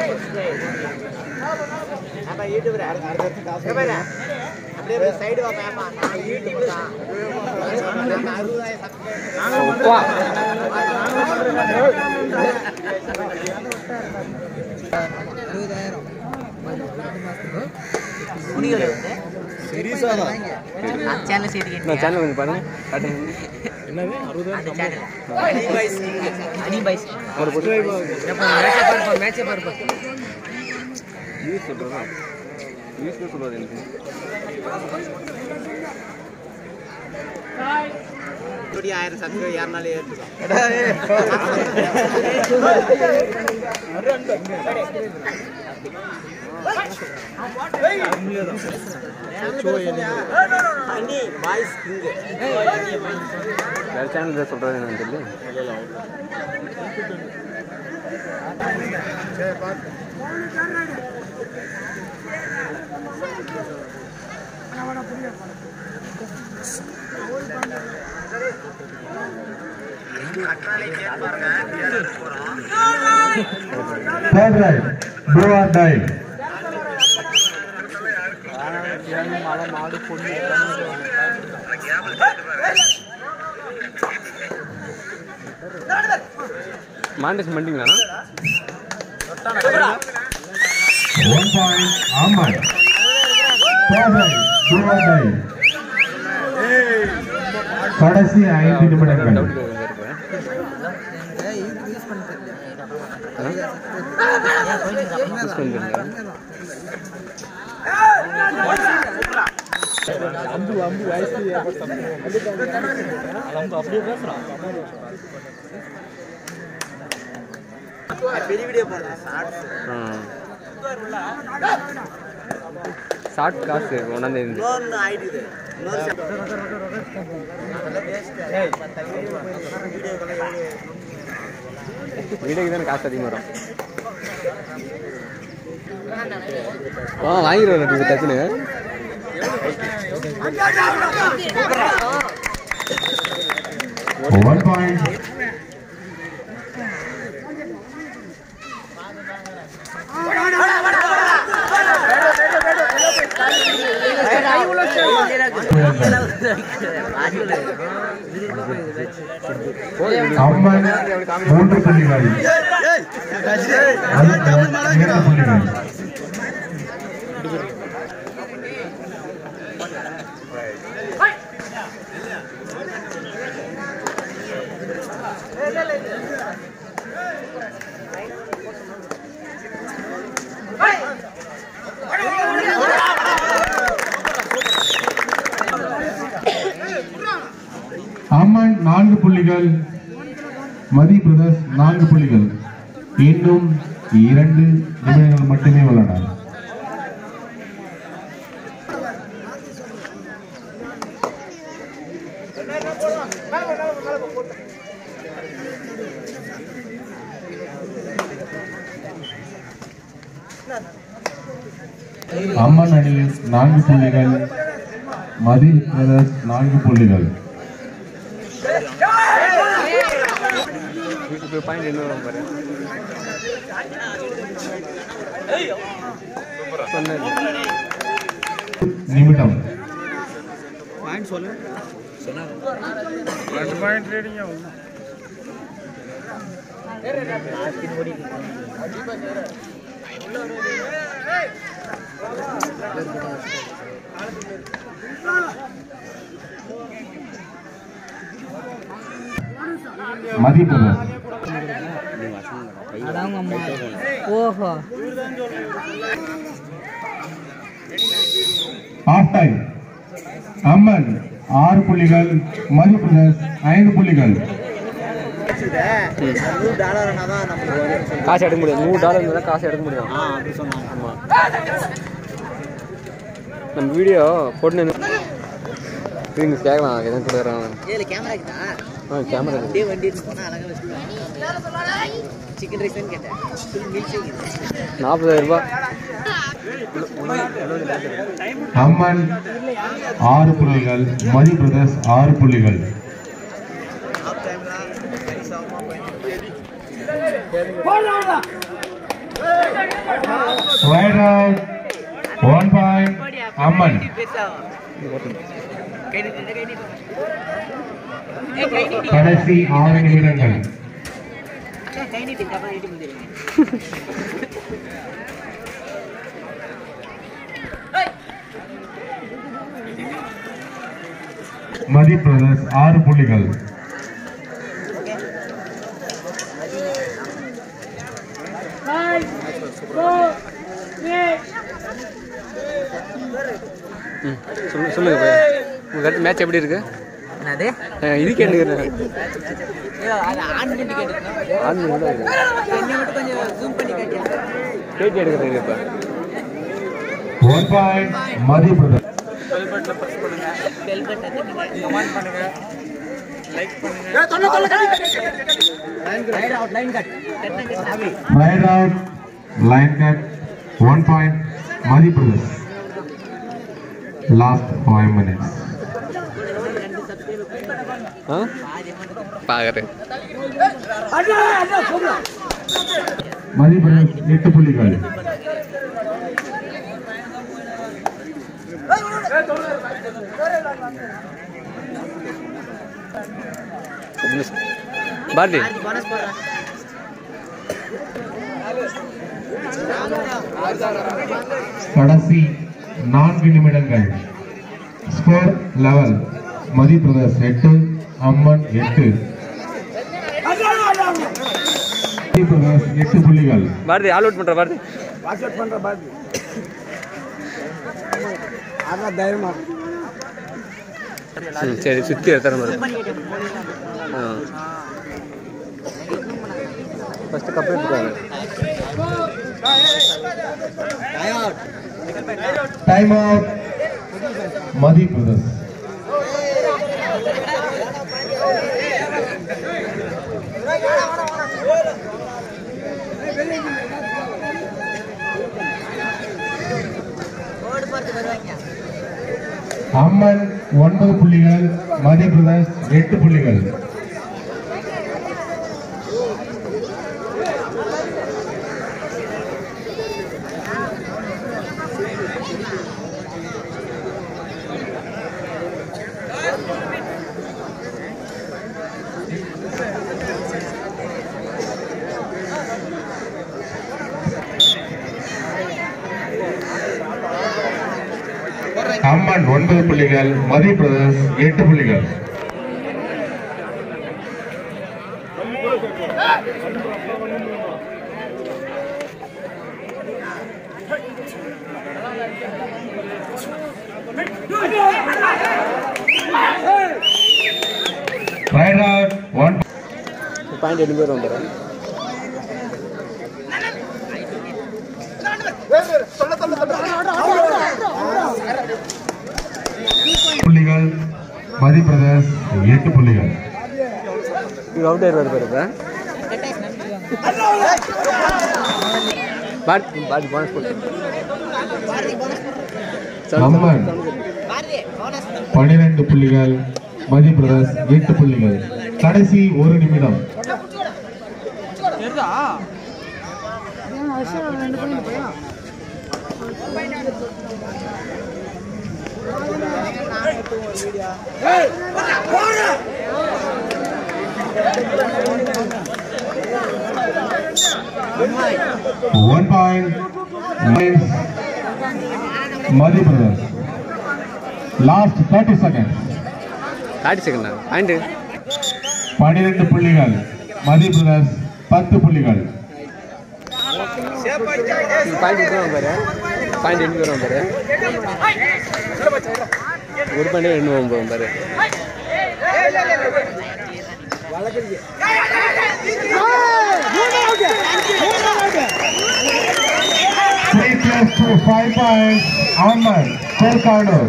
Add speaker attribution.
Speaker 1: துணிகளை வந்து அந்த சேனல் சேர்த்துக்கிட்டு
Speaker 2: நான் சேனல் கொஞ்சம் பாருங்க காட்டுங்க
Speaker 1: அந்த சேனல் அனி பாய்ஸ் அனி பாய்ஸ்
Speaker 2: மேட்சே பாருப்பா யூஸ் சொல்கிறதா யூஸ் சொல்கிறது எனக்கு
Speaker 3: ஆயிரம் சப்ஸ்கிரைப் யாருனாலும் ஏற்றுக்கலாம் அண்ணி பாய்ஸ் கிங்கு
Speaker 2: வேறு சேனல் சொல்கிறது எனக்கு தெரியல
Speaker 4: Third right, do or die.
Speaker 2: மாண்டேஷன் பண்ணிட்டீங்களாண்ணா
Speaker 4: One point, Ahmad. Third right, do or die. கடைசி ஐந்து நிமிடங்கள்
Speaker 2: டவுட் இருப்பேன் யூஸ் பண்ணிருங்க
Speaker 3: பெரிய வீடியோ போடுறேன் ஷார்ட்ஸ்
Speaker 2: ஷார்ட் காசு ஒன்றாந்தேதி
Speaker 3: இன்னொன்று ஆயிடுது இன்னொரு
Speaker 2: வீடியோக்கு தானே காசு அதிகமாக வரும் ஆ வாங்கிடுவேன் இது டச்சுன்னு
Speaker 4: One point. அம்மன் மூன்று புள்ளிகள் அம்மன் இரண்டு புள்ளிகள் அம்மன் நான்கு புள்ளிகள் மதி பிரதர்ஸ் நான்கு புள்ளிகள் இன்னும் இரண்டு நிமிடங்கள் மட்டுமே உள்ளன அம்மன் அணி நான்கு புள்ளிகள் மதி பிரதர்ஸ் நான்கு புள்ளிகள்
Speaker 2: இப்போ பாயிண்ட் என்ன வரும் பாரு சொன்னது
Speaker 4: நிமிடம் மதி பிரதர்ஸ்
Speaker 1: அதான் அம்மா ஓஹோ
Speaker 4: ஆஃப் டைம் அம்மன் ஆறு புள்ளிகள் மதி பிரதர்ஸ் ஐந்து புள்ளிகள்
Speaker 3: நூறு டாலர்னா தான் நமக்கு வரும்னு சொல்லுவாங்க.
Speaker 2: காசு எடுக்க முடியாது நூறு டாலர் இருந்தால் காசு எடுக்க முடியும்
Speaker 3: ஆ அப்படி சொன்னாங்க
Speaker 2: ஆமாம் நம்ம வீடியோ போட்டு நீங்கள் கேட்கலாம் எதுவும் கொடுக்குறாங்க
Speaker 3: இதில் கேமரா இருக்குதா
Speaker 2: ஆ கேமரா இருக்கு
Speaker 3: அப்படியே வண்டி எடுத்து போனால் அழகாக வச்சுக்கலாம் சிக்கன் ரைஸ் கேட்டேன் ஃபுல் மீல்ஸ் இருக்குது
Speaker 2: நாற்பதாயிரம் ரூபாய்
Speaker 4: அம்மன் ஆறு புள்ளிகள் மதி பிரதர்ஸ் ஆறு புள்ளிகள்
Speaker 3: ஆஃப் டைமில் சரிசமமாக போயிட்டு
Speaker 4: Right out. One point. Amman.
Speaker 1: கை நீட்டு கை நீட்டு
Speaker 4: கடைசி ஆறு நிமிடங்கள்
Speaker 1: கை நீட்டு அப்புறம் நீட்டி முடிச்சிருங்க
Speaker 4: மதி பிரதர்ஸ் ஆறு புள்ளிகள்
Speaker 2: ம் சொல்லு சொல்லுங்க பையன் உங்கள் மேட்ச் எப்படி இருக்கு
Speaker 1: என்னது
Speaker 2: அஹ் இது கேட்டுக்கிறேன்
Speaker 1: ஏதோ அது ஆன் பண்ணி கேட்டுருக்கேன்
Speaker 2: ஆன் கூட
Speaker 1: என்ன மட்டும் கொஞ்சம் ஜூம் பண்ணி கேட்டேன்
Speaker 2: பேட்டி எடுக்கிறீங்க இப்போ
Speaker 4: one point Mathi brothers
Speaker 1: bell button comment பண்ணுங்க லைக் பண்ணுங்க ரைட் அவுட் லைன் கட் சாமி
Speaker 4: right out line cut one point Mathi brothers last five minutes
Speaker 2: ஆ பார்க்குறேன்
Speaker 4: மதி பிரதர்ஸ் எட்டு புள்ளிகள்
Speaker 2: பாரதி
Speaker 1: போனஸ் போடுறேன்
Speaker 4: கடைசி நான்கு நிமிடங்கள் ஸ்கோர் லெவல் மதி பிரதர்ஸ் எட்டு அம்மன் எட்டு மதி பிரதர்ஸ் எட்டு புள்ளிகள்
Speaker 2: பாரதி ஆல் அவுட் பண்ணுற பாரதி ம் சரி சுற்றி எடுத்துற மாதிரி ஆ ஃபஸ்ட்டு கப் எடுத்துக்காங்க
Speaker 4: டைம் அவுட் மதி பிரதர்ஸ்
Speaker 1: ஓடு பார்த்து வருவாங்க
Speaker 4: அம்மன் ஒன்பது புள்ளிகள் மதி பிரதர்ஸ் எட்டு புள்ளிகள் அம்மன் ஒன்பது புள்ளிகள் மதி பிரதர்ஸ் எட்டு புள்ளிகள் ரைட் அவுட் ஒன்
Speaker 2: பாயிண்ட் ரெண்டு பேர் வந்துடுறேன்
Speaker 4: புள்ளிகள் மதி பிரதர்ஸ் எட்டு புள்ளிகள்
Speaker 2: இவர் அவுட் ஆயிடுவார் பாரு இப்போ பாரதி பாரதி போனஸ் போட்டு
Speaker 4: அம்மன்
Speaker 1: பாரதி போனஸ்
Speaker 4: பன்னிரண்டு புள்ளிகள் மதி பிரதர்ஸ் எட்டு புள்ளிகள் கடைசி ஒரு நிமிடம் one point Mathi brothers last thirty second
Speaker 2: காட்டி செகண்டா பாயிண்ட்
Speaker 4: பன்னிரண்டு புள்ளிகள் மதி பிரதர்ஸ் பத்து புள்ளிகள்
Speaker 2: பாயிண்ட் எடுத்து வரும் பாரு பாயிண்ட் ரெண்டு பேரும் பாரு ஒரு பாயிண்ட் ரெண்டு போகும் பாரு
Speaker 4: Three plus two, five points. Ahmed, score corner.